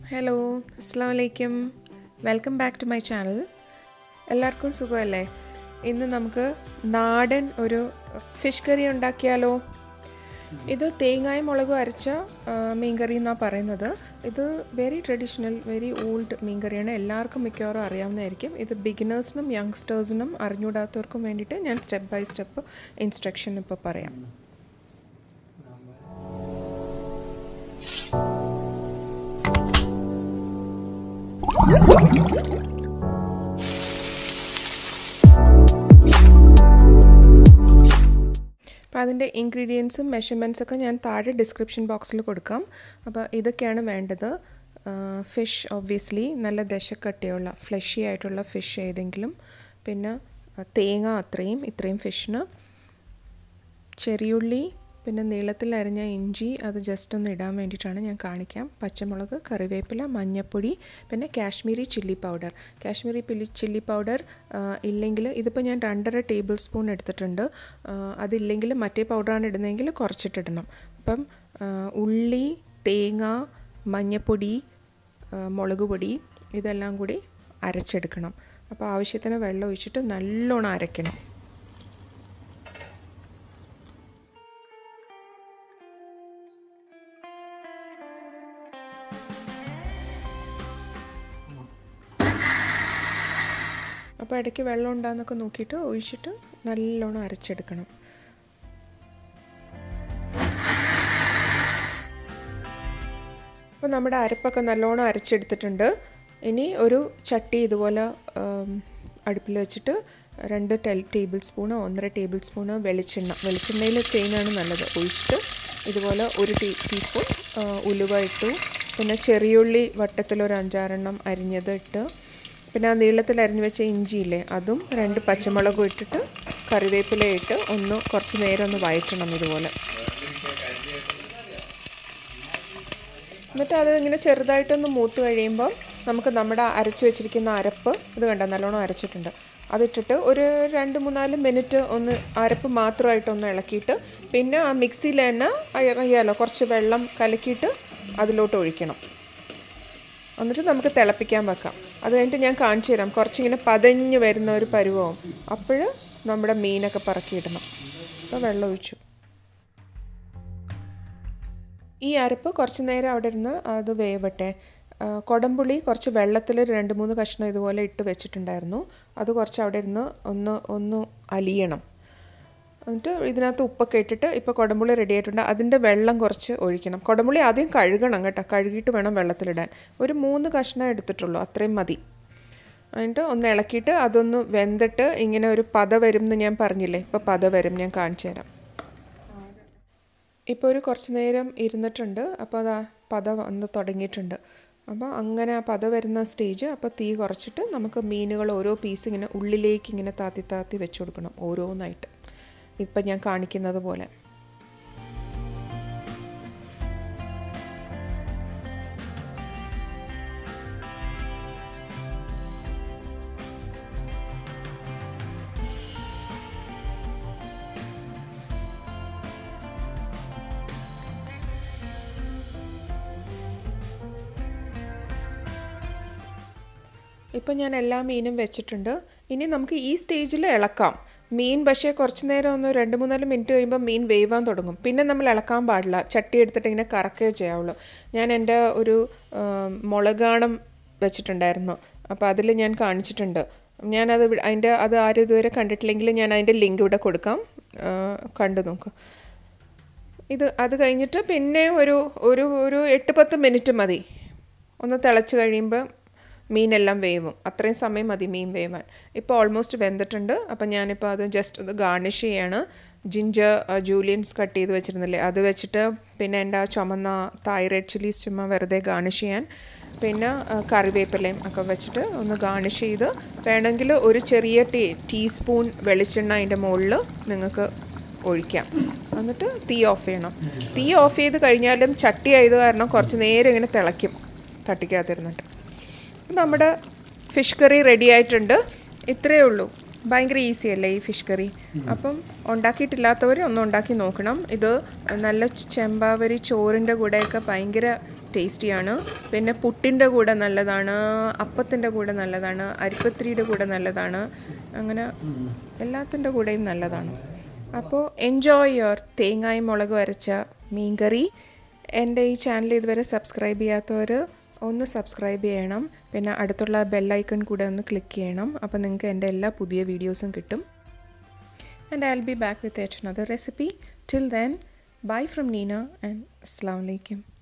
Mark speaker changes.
Speaker 1: Hello അസ്സാം വലൈക്കും welcome back to my channel എല്ലാവർക്കും സുഖമല്ലേ ഇന്ന് നമുക്ക് നാടൻ ഒരു ഫിഷ് കറി ഉണ്ടാക്കിയാലോ ഇത് തേങ്ങായും മുളകും അരച്ച ആ, മീൻകറി എന്നാണ് പറയുന്നത് ഇത് വെരി ട്രഡീഷണൽ വെരി ഓൾഡ് മീൻകറിയാണ് എല്ലാവർക്കും മിക്കവാറും അറിയാവുന്നതായിരിക്കും ഇത് ബിഗിനേഴ്സിനും യങ്സ്റ്റേഴ്സിനും അറിഞ്ഞൂടാത്തവർക്കും വേണ്ടിയിട്ട് ഞാൻ സ്റ്റെപ്പ് ബൈ സ്റ്റെപ്പ് ഇൻസ്ട്രക്ഷൻ ഇപ്പോൾ പറയാം അപ്പോൾ അതിൻ്റെ ഇൻഗ്രീഡിയൻസും മെഷർമെൻറ്റ്സ് ഒക്കെ ഞാൻ താഴെ ഡിസ്ക്രിപ്ഷൻ ബോക്സിൽ കൊടുക്കാം അപ്പോൾ ഇതൊക്കെയാണ് വേണ്ടത് ഫിഷ് ഒബ്വിയസ്ലി നല്ല ദശക്കട്ടിയുള്ള ഫ്ലഷി ആയിട്ടുള്ള ഫിഷ് ഏതെങ്കിലും പിന്നെ ആ, തേങ്ങ അത്രയും ഇത്രയും ഫിഷിന് ചെറിയുള്ളി പിന്നെ നീളത്തിൽ അരിഞ്ഞ ഇഞ്ചി അത് ജസ്റ്റ് ഒന്ന് ഇടാൻ വേണ്ടിയിട്ടാണ് ഞാൻ കാണിക്കാം പച്ചമുളക് കറിവേപ്പില മഞ്ഞൾപ്പൊടി പിന്നെ കാശ്മീരി ചില്ലി പൗഡർ കാശ്മീരി പില്ലി ചില്ലി പൗഡർ ഇല്ലെങ്കിൽ ഇതിപ്പോൾ ഞാൻ രണ്ടര ടേബിൾ സ്പൂൺ എടുത്തിട്ടുണ്ട് ആ, അതില്ലെങ്കിൽ മറ്റേ പൗഡറാണ് ഇടുന്നതെങ്കിൽ കുറച്ചിട്ടിടണം അപ്പം ആ, ഉള്ളി തേങ്ങ മഞ്ഞൾപ്പൊടി ആ, മുളക് പൊടി ഇതെല്ലാം കൂടി അരച്ചെടുക്കണം അപ്പോൾ ആവശ്യത്തിന് വെള്ളം ഒഴിച്ചിട്ട് നല്ലോണം അരയ്ക്കണം അപ്പോൾ ഇടയ്ക്ക് വെള്ളം ഉണ്ടാകുന്നൊക്കെ നോക്കിയിട്ട് ഒഴിച്ചിട്ട് നല്ലോണം അരച്ചെടുക്കണം അപ്പോൾ നമ്മുടെ അരപ്പൊക്കെ നല്ലോണം അരച്ചെടുത്തിട്ടുണ്ട് ഇനി ഒരു ചട്ടി ഇതുപോലെ ആം, അടുപ്പിൽ വെച്ചിട്ട് രണ്ട് ടെൽ ടേബിൾ സ്പൂണോ ഒന്നര ടേബിൾ സ്പൂണോ വെളിച്ചെണ്ണ വെളിച്ചെണ്ണയിൽ ചെയ്യുന്നതാണ് നല്ലത് ഒഴിച്ചിട്ട് ഇതുപോലെ ഒരു ടീ ടീസ്പൂൺ ആ, ഉലുവ ഇട്ടു പിന്നെ ചെറിയുള്ളി വട്ടത്തിലൊരു അഞ്ചാറെണ്ണം അരിഞ്ഞത് ഇട്ട് പിന്നെ ആ നീളത്തിൽ അരിഞ്ഞു വെച്ച ഇഞ്ചിയില്ലേ അതും രണ്ട് പച്ചമുളകും ഇട്ടിട്ട് കറിവേപ്പില ഇട്ട് ഒന്ന് കുറച്ച് നേരം ഒന്ന് വഴറ്റണം ഇതുപോലെ എന്നിട്ട് അത് ഇങ്ങനെ ചെറുതായിട്ടൊന്ന് മൂത്ത് കഴിയുമ്പോൾ നമുക്ക് നമ്മുടെ അരച്ച് വെച്ചിരിക്കുന്ന അരപ്പ് ഇത് കണ്ട നല്ലോണം അരച്ചിട്ടുണ്ട് അതിട്ടിട്ട് ഒരു രണ്ട് മൂന്നാല് മിനിറ്റ് ഒന്ന് അരപ്പ് മാത്രമായിട്ടൊന്ന് ഇളക്കിയിട്ട് പിന്നെ ആ മിക്സിയിൽ തന്നെ അറിയാലോ കുറച്ച് വെള്ളം കലക്കിയിട്ട് അതിലോട്ട് ഒഴിക്കണം എന്നിട്ട് നമുക്ക് തിളപ്പിക്കാൻ വെക്കാം അത് കഴിഞ്ഞിട്ട് ഞാൻ കാണിച്ചു തരാം കുറച്ചിങ്ങനെ പതഞ്ഞ് വരുന്ന ഒരു പരുവവും അപ്പോൾ നമ്മുടെ മീനൊക്കെ പറക്കിയിടണം അപ്പോൾ വെള്ളം ഒഴിച്ചു ഈ അരപ്പ് കുറച്ച് നേരം അവിടെ ഇരുന്ന് അത് വേവട്ടെ ആ, കൊടംപുളി കുറച്ച് വെള്ളത്തിൽ രണ്ട് മൂന്ന് കഷ്ണം ഇതുപോലെ ഇട്ട് വെച്ചിട്ടുണ്ടായിരുന്നു അത് കുറച്ച് അവിടെ ഇരുന്ന് ഒന്ന് ഒന്ന് അലിയണം എന്നിട്ട് ഇതിനകത്ത് ഉപ്പൊക്കെ ഇട്ടിട്ട് ഇപ്പോൾ കുടംപുളി റെഡി ആയിട്ടുണ്ട് അതിൻ്റെ വെള്ളം കുറച്ച് ഒഴിക്കണം കുടംപുളി ആദ്യം കഴുകണം കേട്ടോ കഴുകിയിട്ട് വേണം വെള്ളത്തിലിടാൻ ഒരു മൂന്ന് കഷ്ണം എടുത്തിട്ടുള്ളൂ അത്രയും മതി എന്നിട്ട് ഒന്ന് ഇളക്കിയിട്ട് അതൊന്ന് വെന്തിട്ട് ഇങ്ങനെ ഒരു പത വരും എന്ന് ഞാൻ പറഞ്ഞില്ലേ ഇപ്പോൾ പത വരും ഞാൻ കാണിച്ചു തരാം ഇപ്പോൾ ഒരു കുറച്ച് നേരം ഇരുന്നിട്ടുണ്ട് അപ്പോൾ അതാ പത വന്ന് തുടങ്ങിയിട്ടുണ്ട് അപ്പോൾ അങ്ങനെ ആ പത വരുന്ന സ്റ്റേജ് അപ്പോൾ തീ കുറച്ചിട്ട് നമുക്ക് മീനുകൾ ഓരോ പീസ് ഇങ്ങനെ ഉള്ളിലേക്ക് ഇങ്ങനെ താത്തി താത്തി വെച്ച് കൊടുക്കണം ഓരോന്നായിട്ട് ഇപ്പം ഞാൻ കാണിക്കുന്നത് പോലെ ഇപ്പം ഞാൻ എല്ലാ മീനും വെച്ചിട്ടുണ്ട് ഇനി നമുക്ക് ഈ സ്റ്റേജിൽ ഇളക്കാം മീൻ പക്ഷേ കുറച്ച് നേരം ഒന്ന് രണ്ട് മൂന്നാല് മിനിറ്റ് കഴിയുമ്പോൾ മീൻ വേവാൻ തുടങ്ങും പിന്നെ നമ്മൾ ഇളക്കാൻ പാടില്ല ചട്ടി എടുത്തിട്ട് ഇങ്ങനെ കറക്കേ ചെയ്യാവുള്ളൂ ഞാൻ എൻ്റെ ഒരു ആ, മുളകാണം വെച്ചിട്ടുണ്ടായിരുന്നു അപ്പോൾ അതിൽ ഞാൻ കാണിച്ചിട്ടുണ്ട് ഞാനത് ഇവിടെ- അതിൻ്റെ അത് ആരും ഇതുവരെ കണ്ടിട്ടില്ലെങ്കിൽ ഞാൻ അതിൻ്റെ ലിങ്ക് ഇവിടെ കൊടുക്കാം ആ, കണ്ടു നോക്ക് ഇത് അത് കഴിഞ്ഞിട്ട് പിന്നെ ഒരു ഒരു ഒരു എട്ട് പത്ത് മിനിറ്റ് മതി ഒന്ന് തിളച്ച് കഴിയുമ്പോൾ മീനെല്ലാം വേവും അത്രയും സമയം മതി മീൻ വേവാൻ ഇപ്പോൾ ഓൾമോസ്റ്റ് വെന്തിട്ടുണ്ട് അപ്പം ഞാനിപ്പോൾ അത് ജസ്റ്റ് ഒന്ന് ഗാർണിഷ് ചെയ്യാണ് ജിഞ്ചർ ജൂലിയൻസ് കട്ട് ചെയ്ത് വെച്ചിരുന്നില്ലേ അത് വെച്ചിട്ട് പിന്നെ എൻ്റെ ആ ചുമന്ന തൈറോയ്ഡ് ചില്ലീസ് ചുമ്മാ വെറുതെ ഗാർണിഷ് ചെയ്യാൻ പിന്നെ ആ, കറിവേപ്പിലയും ഒക്കെ വെച്ചിട്ട് ഒന്ന് ഗാർണിഷ് ചെയ്ത് വേണമെങ്കിൽ ഒരു ചെറിയ ടീ ടീസ്പൂൺ വെളിച്ചെണ്ണ അതിൻ്റെ മുകളിൽ നിങ്ങൾക്ക് ഒഴിക്കാം എന്നിട്ട് തീ ഓഫ് ചെയ്യണം തീ ഓഫ് ചെയ്ത് കഴിഞ്ഞാലും ചട്ടി ആയത് കാരണം കുറച്ച് നേരം ഇങ്ങനെ തിളയ്ക്കും തട്ടിക്കകത്തിരുന്നിട്ട് നമ്മുടെ ഫിഷ് കറി റെഡി ആയിട്ടുണ്ട് ഇത്രയേ ഉള്ളൂ ഭയങ്കര ഈസി അല്ലേ ഈ ഫിഷ് കറി അപ്പം ഉണ്ടാക്കിയിട്ടില്ലാത്തവർ ഒന്ന് ഉണ്ടാക്കി നോക്കണം ഇത് നല്ല ചെമ്പാവരി ചോറിൻ്റെ കൂടെയൊക്കെ ഭയങ്കര ടേസ്റ്റിയാണ് പിന്നെ പുട്ടിൻ്റെ കൂടെ നല്ലതാണ് അപ്പത്തിൻ്റെ കൂടെ നല്ലതാണ് അരിപ്പത്തിരിയുടെ കൂടെ നല്ലതാണ് അങ്ങനെ എല്ലാത്തിൻ്റെ കൂടെയും നല്ലതാണ് അപ്പോൾ എൻജോയ് യുവർ തേങ്ങായും മുളകും അരച്ച മീൻകറി എൻ്റെ ഈ ചാനൽ ഇതുവരെ സബ്സ്ക്രൈബ് ചെയ്യാത്തവർ ഒന്ന് സബ്സ്ക്രൈബ് ചെയ്യണം പിന്നെ അടുത്തുള്ള ബെല്ലൈക്കൺ കൂടെ ഒന്ന് ക്ലിക്ക് ചെയ്യണം അപ്പോൾ നിങ്ങൾക്ക് എൻ്റെ എല്ലാ പുതിയ വീഡിയോസും കിട്ടും and I'll be back with yet another recipe. Till then, bye from Nina and Assalamu alaikum.